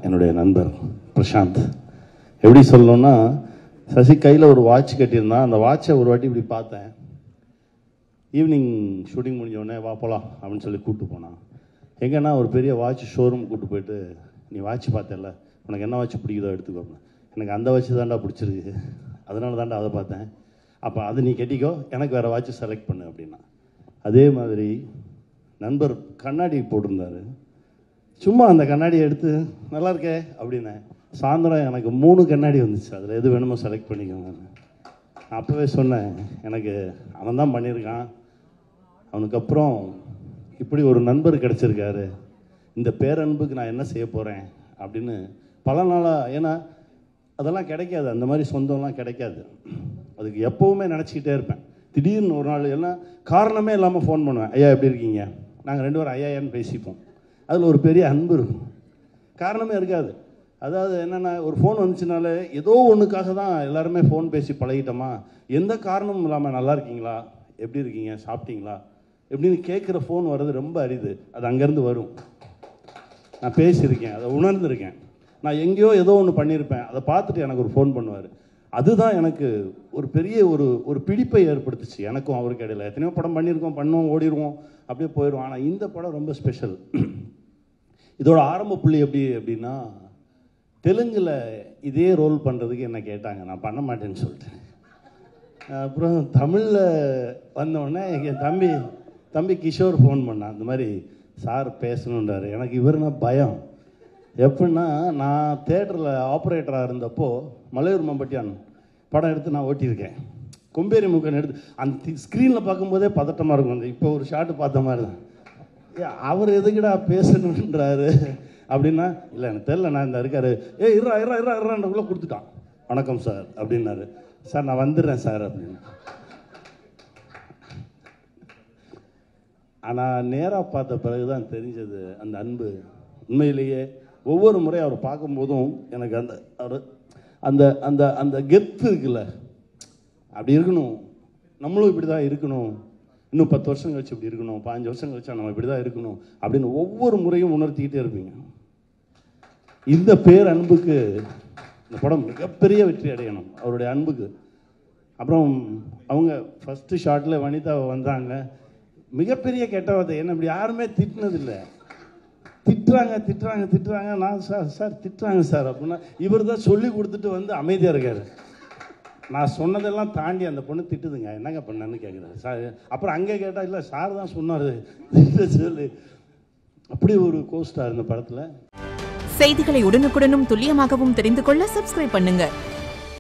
என்னுடைய நண்பர் பிரசாந்த் எப்படி சொல்லணும்னா சசி கையில் ஒரு வாட்ச் கட்டியிருந்தான் அந்த வாட்சை ஒரு வாட்டி இப்படி பார்த்தேன் ஈவினிங் ஷூட்டிங் முடிஞ்ச உடனே வா போகலாம் அப்படின்னு சொல்லி கூப்பிட்டு போனான் எங்கன்னா ஒரு பெரிய வாட்ச் ஷோரூம் கூப்பிட்டு போயிட்டு நீ வாட்ச் பார்த்தல உனக்கு என்ன வாட்ச் பிடிக்குதோ எடுத்துக்கோ எனக்கு அந்த வாட்ச் தான்டா பிடிச்சிருக்கு அதனால தான்டா அதை பார்த்தேன் அப்போ அது நீ கட்டிக்கோ எனக்கு வேறு வாட்ச் செலக்ட் பண்ணு அப்படின்னா அதே மாதிரி நண்பர் கண்ணாடி போட்டிருந்தாரு சும்மா அந்த கண்ணாடியை எடுத்து நல்லா இருக்கே அப்படின்னேன் சாயந்தரம் எனக்கு மூணு கண்ணாடி வந்துச்சு அதில் எது வேணுமோ செலக்ட் பண்ணிக்கோங்க நான் அப்போவே சொன்னேன் எனக்கு அவன் தான் பண்ணியிருக்கான் அவனுக்கு அப்புறம் இப்படி ஒரு நண்பர் கிடச்சிருக்காரு இந்த பேரன்புக்கு நான் என்ன செய்ய போகிறேன் அப்படின்னு பல நாளாக ஏன்னா அதெல்லாம் கிடைக்காது அந்த மாதிரி சொந்தம்லாம் கிடைக்காது அதுக்கு எப்போவுமே நினச்சிக்கிட்டே இருப்பேன் திடீர்னு ஒரு நாள் எல்லாம் காரணமே இல்லாமல் ஃபோன் பண்ணுவேன் ஐயா எப்படி இருக்கீங்க நாங்கள் ரெண்டு பேரும் ஐயாயான்னு பேசிப்போம் அதில் ஒரு பெரிய அன்பு இருக்கும் காரணமே இருக்காது அதாவது என்னென்னா ஒரு ஃபோன் வந்துச்சுனாலே ஏதோ ஒன்றுக்காக தான் எல்லாருமே ஃபோன் பேசி பழகிட்டோமா எந்த காரணமும் இல்லாமல் நல்லா இருக்கீங்களா எப்படி இருக்கீங்க சாப்பிட்டீங்களா எப்படின்னு கேட்குற ஃபோன் வர்றது ரொம்ப அரிது அது அங்கேருந்து வரும் நான் பேசியிருக்கேன் அதை உணர்ந்திருக்கேன் நான் எங்கேயோ ஏதோ ஒன்று பண்ணியிருப்பேன் அதை பார்த்துட்டு எனக்கு ஒரு ஃபோன் பண்ணுவார் அதுதான் எனக்கு ஒரு பெரிய ஒரு ஒரு பிடிப்பை ஏற்படுத்துச்சு எனக்கும் அவருக்கு இடையில எத்தனையோ படம் பண்ணியிருக்கோம் பண்ணுவோம் ஓடிடுவோம் அப்படியே போயிடுவோம் ஆனால் இந்த படம் ரொம்ப ஸ்பெஷல் இதோட ஆரம்ப புள்ளி எப்படி அப்படின்னா தெலுங்கில் இதே ரோல் பண்ணுறதுக்கு என்ன கேட்டாங்க நான் பண்ண மாட்டேன்னு சொல்லிட்டேன் அப்புறம் தமிழில் வந்தோடனே என் தம்பி தம்பி கிஷோர் ஃபோன் பண்ணான் இந்த மாதிரி சார் பேசணுன்றாரு எனக்கு இவருனா பயம் எப்படின்னா நான் தேட்டரில் ஆப்ரேட்டராக இருந்தப்போ மலையூர் மம்பட்டியான் படம் எடுத்து நான் ஓட்டியிருக்கேன் கொம்பேரி முக்கன் எடுத்து அந்த ஸ்க்ரீனில் பார்க்கும்போதே பதட்டமாக இருக்கும் அந்த இப்போ ஒரு ஷாட்டு பார்த்த மாதிரி தான் ஏ, அவர் எதுக்குடா பேசணுன்றாரு அப்படின்னா இல்லை எனக்கு தெரில நான் இந்த இருக்காரு ஏ இருறா இருறா இருறா இருறான்றக்குள்ளே கொடுத்துட்டான் வணக்கம் சார் அப்படின்னாரு சார் நான் வந்துடுறேன் சார் அப்படின்னு ஆனால் நேராக பார்த்த பிறகு தான் தெரிஞ்சது அந்த அன்பு உண்மையிலேயே ஒவ்வொரு முறை அவர் பார்க்கும்போதும் எனக்கு அந்த அவர் அந்த அந்த அந்த கெத்து இருக்குல்ல அப்படி இருக்கணும் நம்மளும் இப்படி தான் இருக்கணும் இன்னும் பத்து வருஷம் கழிச்சு இப்படி இருக்கணும் பாஞ்சு வருஷம் கழிச்சா நம்ம இப்படி தான் இருக்கணும் அப்படின்னு ஒவ்வொரு முறையும் உணர்த்திக்கிட்டே இருப்பீங்க இந்த பேர் அன்புக்கு இந்த படம் மிகப்பெரிய வெற்றி அடையணும் அவருடைய அன்புக்கு அப்புறம் அவங்க ஃபஸ்ட்டு ஷாட்டில் வனிதா வந்தாங்க மிகப்பெரிய கெட்டவாதை என்ன இப்படி யாருமே திட்டினதில்லை திட்டுறாங்க திட்டுறாங்க திட்டுறாங்க நான் சார் சார் திட்டுறாங்க சார் அப்படின்னா இவர் தான் சொல்லி கொடுத்துட்டு வந்து அமைதியாக இருக்காரு நான் சொன்னதெல்லாம் தாண்டி அந்த பொண்ணு திட்டுதுங்க என்னங்க பண்ணேன்னு கேட்குறாரு சார் அப்புறம் அங்கே கேட்டால் இல்லை சார் தான் சொன்னார் திட்ட சொல்லி அப்படி ஒரு கோஸ்டார் இந்த படத்தில் செய்திகளை உடனுக்குடனும் துல்லியமாகவும் தெரிந்து கொள்ள சப்ஸ்கிரைப் பண்ணுங்க